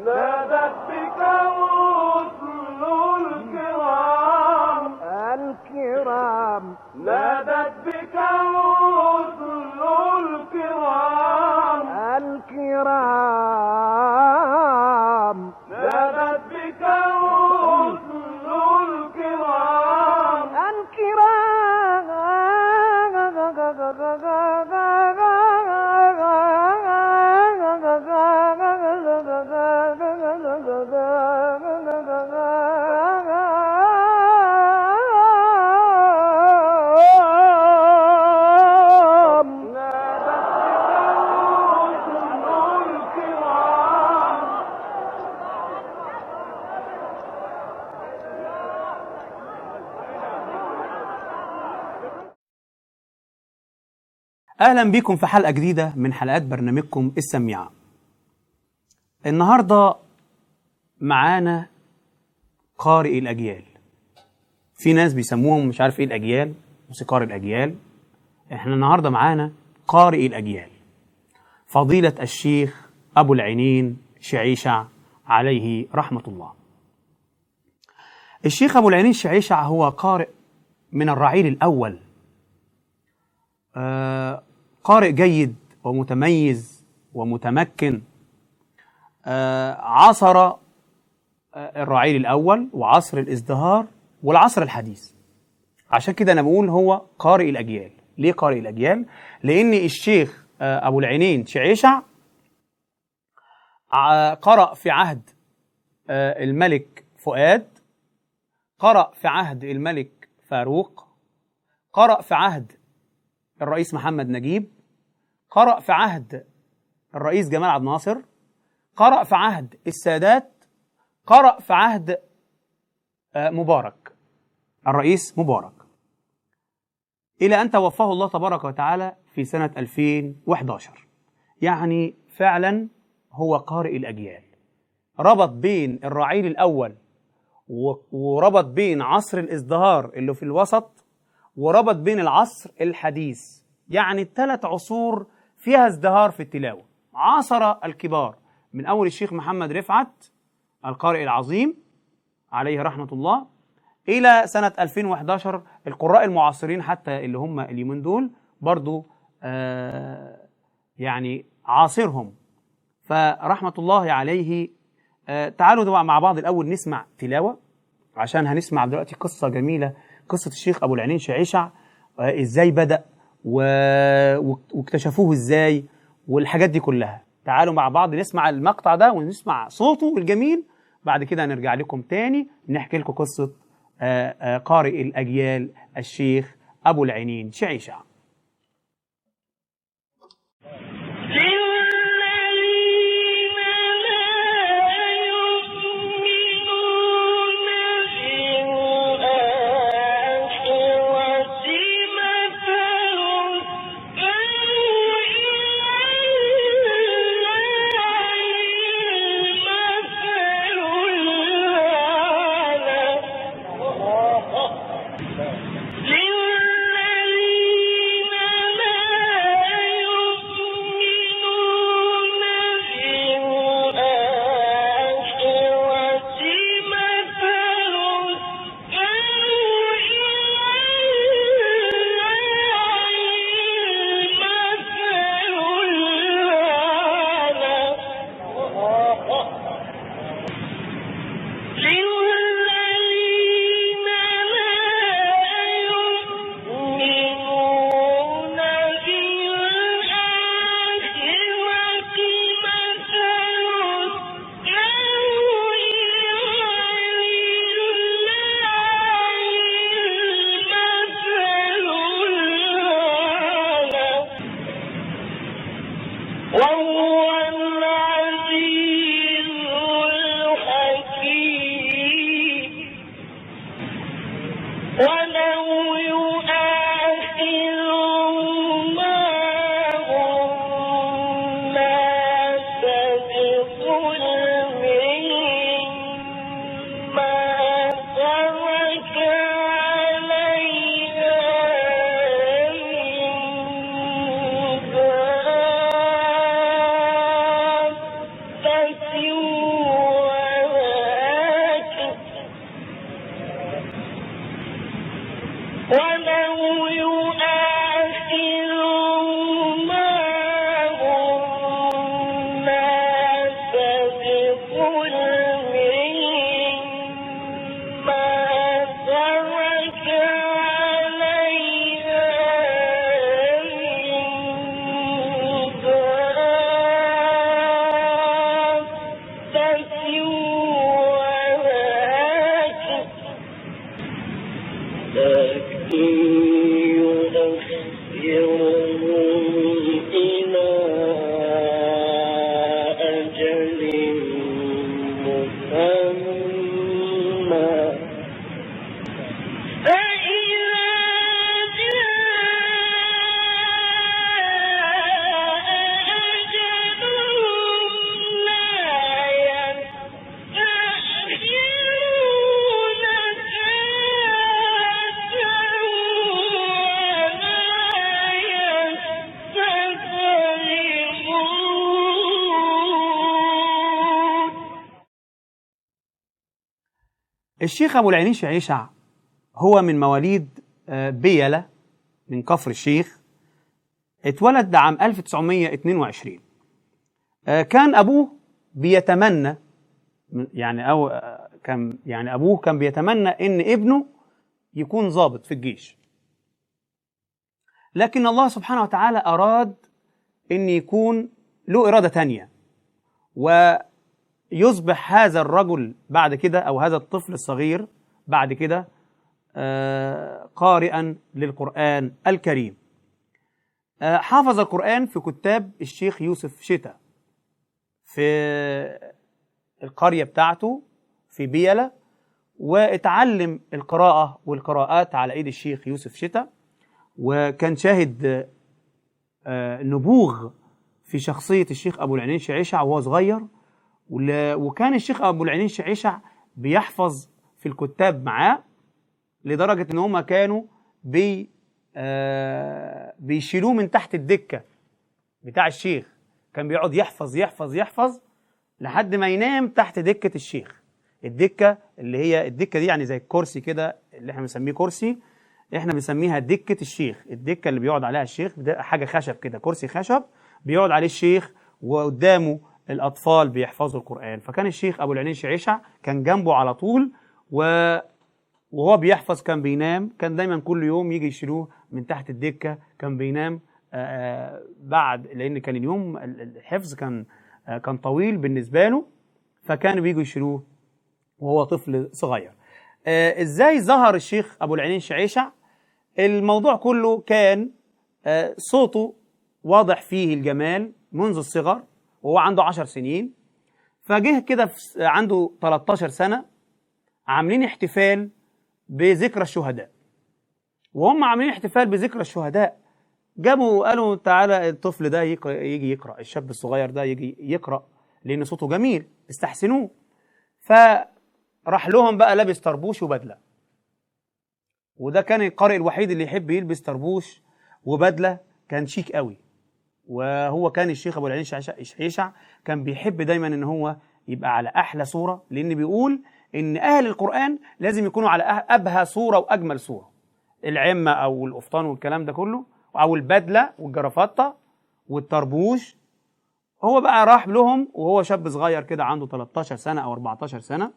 نادت بك رسل الكرام الكرام نادت بك رسل الكرام الكرام نادت بك رسل الكرام الكرام نادت بك رسل الكرام اهلا بيكم في حلقه جديده من حلقات برنامجكم السميعه النهارده معانا قارئ الاجيال في ناس بيسموهم مش عارف ايه الاجيال موسيقار الاجيال احنا النهارده معانا قارئ الاجيال فضيله الشيخ ابو العينين شعيشع عليه رحمه الله الشيخ ابو العينين شعيشع هو قارئ من الرعيل الاول آه، قارئ جيد ومتميز ومتمكن آه، عصر آه، الرعيل الأول وعصر الازدهار والعصر الحديث عشان كده أنا بقول هو قارئ الأجيال ليه قارئ الأجيال؟ لأن الشيخ آه، أبو العينين شعيشع ع- قرأ في عهد آه، الملك فؤاد قرأ في عهد الملك فاروق قرأ في عهد الرئيس محمد نجيب قرأ في عهد الرئيس جمال عبد الناصر قرأ في عهد السادات قرأ في عهد آه، مبارك الرئيس مبارك إلى أن توفاه الله تبارك وتعالى في سنة 2011 يعني فعلا هو قارئ الأجيال ربط بين الرعيل الأول و- وربط بين عصر الازدهار اللي في الوسط وربط بين العصر الحديث يعني الثلاث عصور فيها ازدهار في التلاوة عاصر الكبار من أول الشيخ محمد رفعت القارئ العظيم عليه رحمة الله إلى سنة 2011 القراء المعاصرين حتى اللي هم اليومين دول برضو آه يعني عاصرهم فرحمة الله عليه آه تعالوا دوا مع بعض الأول نسمع تلاوة عشان هنسمع دلوقتي قصة جميلة قصة الشيخ أبو العينين شعيشع آه إزاي بدأ و... واكتشفوه إزاي والحاجات دي كلها تعالوا مع بعض نسمع المقطع ده ونسمع صوته الجميل بعد كده هنرجع لكم تاني نحكي لكم قصة آه، آه، قارئ الأجيال الشيخ أبو العينين شعيشع للذين لا يؤمنون بالآخرة مثل الأعلى للذين الشيخ أبو العينين شعيشع هو من مواليد آه، بيلة من كفر الشيخ اتولد عام 1922 آه، كان أبوه بيتمنى يعني أو آه، كان يعني أبوه كان بيتمنى إن ابنه يكون ضابط في الجيش لكن الله سبحانه وتعالى أراد إن يكون له إرادة تانية ويصبح هذا الرجل بعد كده أو هذا الطفل الصغير بعد كده آه، قارئا للقرآن الكريم آه، حافظ القرآن في كتاب الشيخ يوسف شتا في القرية بتاعته في بيلة واتعلم القراءة والقراءات على ايد الشيخ يوسف شتا وكان شاهد آه، نبوغ في شخصية الشيخ أبو العينين شعيشع وهو صغير ول- وكان الشيخ أبو العينين شعيشع بيحفظ في الكتاب معاه لدرجة إن هما كانوا بي آه، بيشيلوه من تحت الدكة بتاع الشيخ كان بيقعد يحفظ يحفظ يحفظ لحد ما ينام تحت دكة الشيخ الدكة اللي هي الدكة دي يعني زي الكرسي كده اللي احنا بنسميه كرسي احنا بنسميها دكة الشيخ الدكة اللي بيقعد عليها الشيخ ده حاجة خشب كده كرسي خشب بيقعد عليه الشيخ وقدامه الأطفال بيحفظوا القرآن فكان الشيخ أبو العينين شعيشع كان جنبه على طول و وهو بيحفظ كان بينام كان دايما كل يوم يجي يشيلوه من تحت الدكة كان بينام آه، بعد لأن كان اليوم ال- الحفظ كان آه، كان طويل بالنسبة له فكانوا بيجوا يشيلوه وهو طفل صغير آه، ازاي ظهر الشيخ ابو العينين شعيشع الموضوع كله كان آه، صوته واضح فيه الجمال منذ الصغر وهو عنده عشر سنين فجه كده في س- عنده 13 سنة عاملين احتفال بذكرى الشهداء وهم عاملين احتفال بذكرى الشهداء جابوا قالوا تعالى الطفل ده يقرأ يجي يقرأ الشاب الصغير ده يجي يقرأ لأن صوته جميل استحسنوه فراح لهم بقى لابس طربوش وبدلة وده كان القارئ الوحيد اللي يحب يلبس طربوش وبدلة كان شيك قوي وهو كان الشيخ ابو العين شعشع شعيشع كان بيحب دايما ان هو يبقى على احلى صوره لان بيقول ان اهل القران لازم يكونوا على أه- ابهى صوره واجمل صوره العمه او القفطان والكلام ده كله او البدله والجرافطه والطربوش هو بقى راح لهم وهو شاب صغير كده عنده 13 سنه او 14 سنه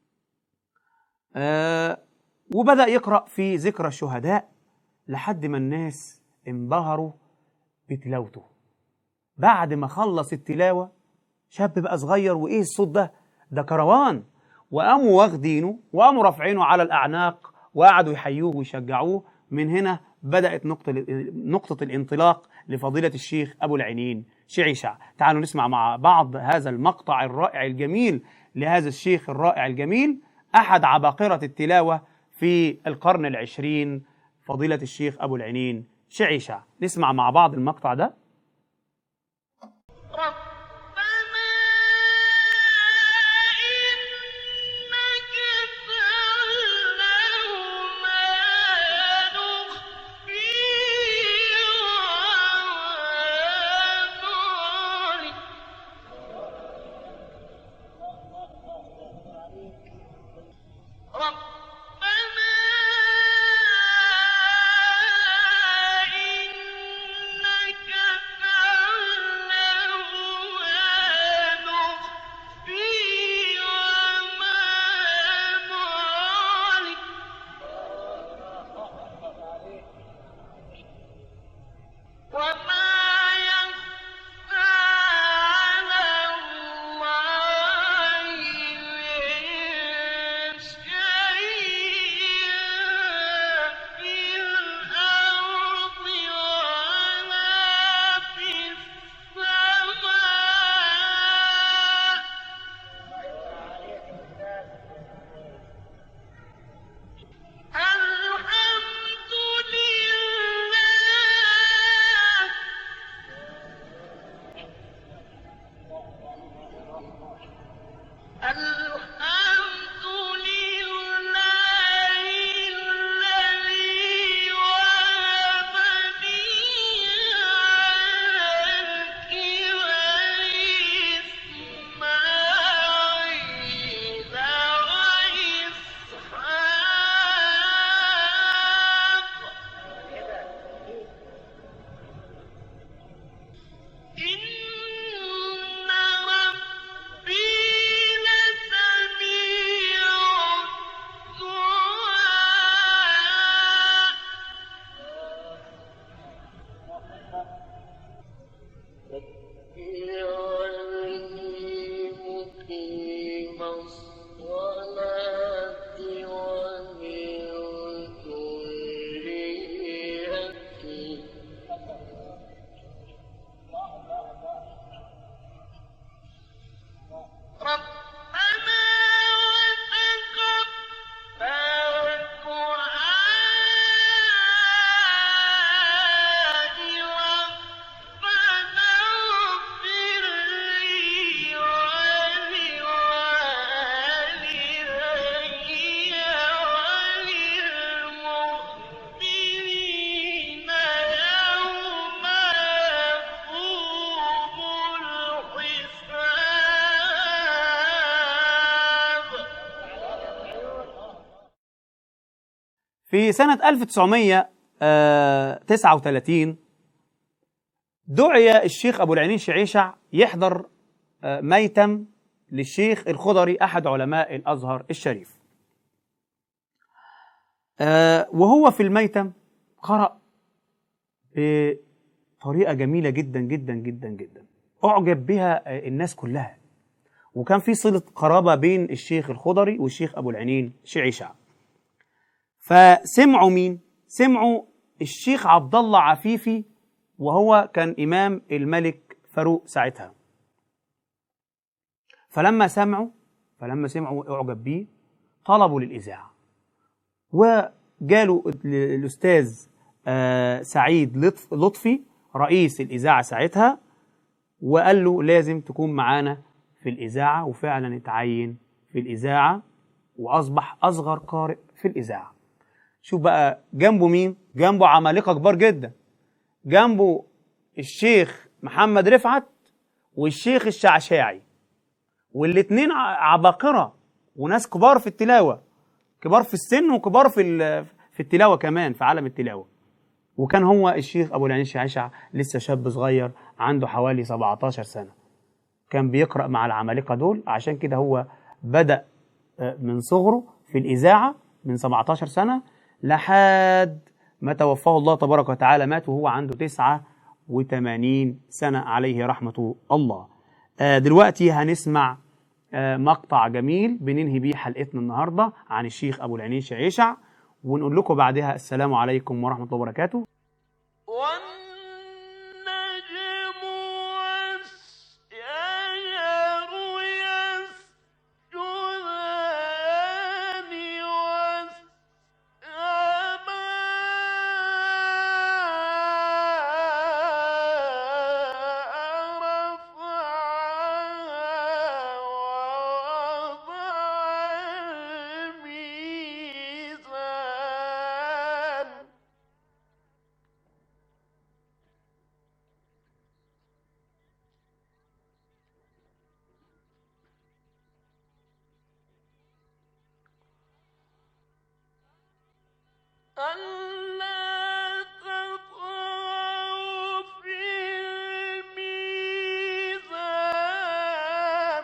آه وبدا يقرا في ذكرى الشهداء لحد ما الناس انبهروا بتلاوته بعد ما خلص التلاوة شاب بقى صغير وإيه الصوت ده ده كروان وقاموا واخدينه وقاموا رافعينه على الأعناق وقعدوا يحيوه ويشجعوه من هنا بدأت نقطة نقطة الانطلاق لفضيلة الشيخ أبو العينين شعيشع تعالوا نسمع مع بعض هذا المقطع الرائع الجميل لهذا الشيخ الرائع الجميل أحد عباقرة التلاوة في القرن العشرين فضيلة الشيخ أبو العينين شعيشع نسمع مع بعض المقطع ده ربنا إنك تعلم ما نخفي وما نعلن ربنا إنك الصلاة ومن ذريتي ربنا وتقبل دعائي ربنا اغفر لي ولوالدي وللمؤمنين يوم يقوم الحساب في سنة 1939 دعي الشيخ أبو العينين شعيشع يحضر آه، ميتم للشيخ الخضري أحد علماء الأزهر الشريف آه، وهو في الميتم قرأ بطريقة جميلة جدا جدا جدا جدا أعجب بها آه، الناس كلها وكان في صلة قرابة بين الشيخ الخضري والشيخ أبو العينين شعيشع فسمعوا مين؟ سمعوا الشيخ عبد الله عفيفي وهو كان إمام الملك فاروق ساعتها فلما سمعوا فلما سمعوا أعجب بيه طلبوا للإذاعة وجالوا ال- الأستاذ آه، سعيد لطف- لطفي رئيس الإذاعة ساعتها وقال له لازم تكون معانا في الإذاعة وفعلا اتعين في الإذاعة وأصبح أصغر قارئ في الإذاعة شوف بقى جنبه مين؟ جنبه عمالقة كبار جدا جنبه الشيخ محمد رفعت والشيخ الشعشاعي والاتنين ع- عباقرة وناس كبار في التلاوة كبار في السن وكبار في ال- في التلاوة كمان في عالم التلاوة وكان هو الشيخ أبو العين شعشع لسه شاب صغير عنده حوالي 17 سنة كان بيقرأ مع العمالقة دول عشان كده هو بدأ آه، من صغره في الإذاعة من 17 سنة لحد ما توفاه الله تبارك وتعالى مات وهو عنده 89 سنة عليه رحمة الله آه، دلوقتي هنسمع آه، مقطع جميل بننهي بيه حلقتنا النهاردة عن الشيخ أبو العينين شعيشع ونقول لكم بعدها السلام عليكم ورحمة الله وبركاته والنجم والشجر يسجدان والسماء رفعها ووضع الميزان ألا تطغوا في الميزان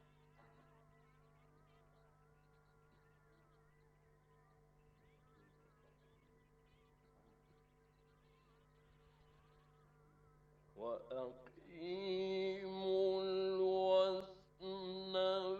وأقيموا الوزن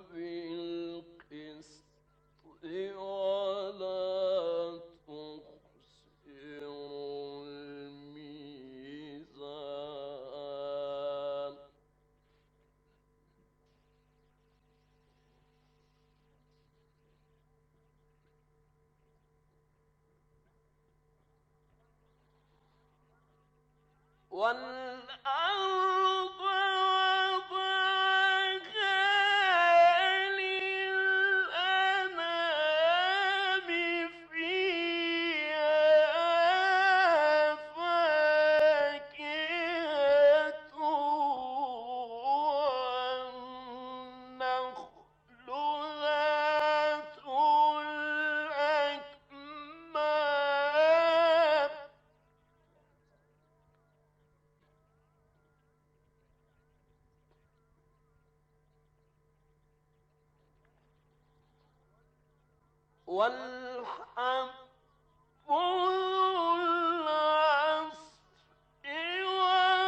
بالقسط ولا تخسروا الميزان والأرض وضعها للأنام فيها فاكهة والنخل ذات الأكمام والحب ذو العصف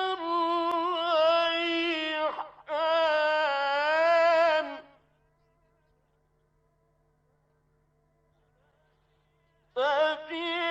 والريحان في